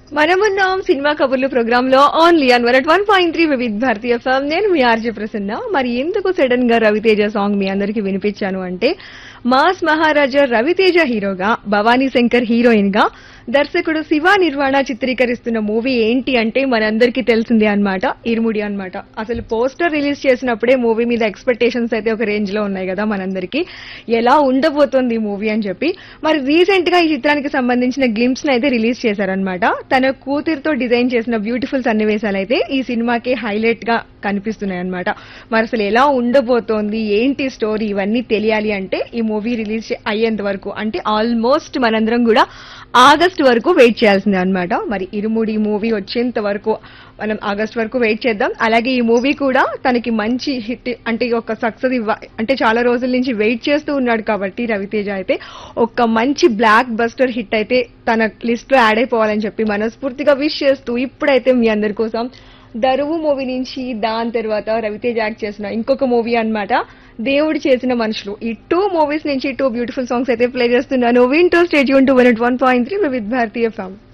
మనమున్నాం సినిమా కబుర్లు ప్రోగ్రామ్ లో only on one one point three Vividh Bharati film నేను మీ ఆర్జే ప్రసన్న మరి ఎందుకు సడన్ గా రవితేజ సాంగ్ మీ అందరికి వినిపించాను అంటే మాస్ మహారాజా రవితేజ హీరోగా భవానీ శంకర్ హీరోయిన్ గా దర్శకుడు శివ నిర్వాణ చిత్రీకరిస్తున్న మూవీ ఏంటి అంటే మనందరికీ తెలిసిందే అన్నమాట ఇరుముడి అన్నమాట అసలు పోస్టర్ రిలీజ్ చేసినప్పుడే మూవీ మీద ఎక్స్పెక్టేషన్స్ అయితే ఒక రేంజ్ లో ఉన్నాయి కదా మనందరికీ ఎలా ఉండబోతోంది ఈ మూవీ అని చెప్పి మరి రీసెంట్ గా ఈ చిత్రానికి సంబంధించిన గ్లిమ్స్ ని అయితే రిలీజ్ చేశారనమాట తన కూతురుతో డిజైన్ చేసిన బ్యూటిఫుల్ సన్నివేశాలు అయితే ఈ సినిమాకి హైలైట్ గా కనిపిస్తున్నాయి అనమాట మరి అసలు ఎలా ఉండబోతోంది ఏంటి స్టోరీ ఇవన్నీ తెలియాలి అంటే ఈ మూవీ రిలీజ్ అయ్యేంత వరకు అంటే ఆల్మోస్ట్ మనందరం కూడా ఆగస్ట్ వరకు వెయిట్ చేయాల్సిందే అన్నమాట మరి ఇరుముడి మూవీ వచ్చేంత వరకు మనం ఆగస్ట్ వరకు వెయిట్ చేద్దాం అలాగే ఈ మూవీ కూడా తనకి మంచి హిట్ అంటే ఒక సక్సెస్ ఇవ్వ అంటే చాలా రోజుల నుంచి వెయిట్ చేస్తూ ఉన్నాడు కాబట్టి రవితేజ అయితే ఒక మంచి బ్లాక్ బస్టర్ హిట్ అయితే తన లిస్ట్ లో యాడ్ అయిపోవాలని చెప్పి మనస్ఫూర్తిగా విష్ చేస్తూ ఇప్పుడైతే మీ అందరి కోసం దరువు మూవీ నుంచి దాని తర్వాత రవితేజ యాక్ట్ చేసిన ఇంకొక మూవీ అన్నమాట దేవుడు చేసిన మనుషులు ఈ టూ మూవీస్ నుంచి టూ బ్యూటిఫుల్ సాంగ్స్ అయితే ప్లే చేస్తున్నాను వింటూ స్టేజ్ యూన్ to one point three with భారతీయ ఫామ్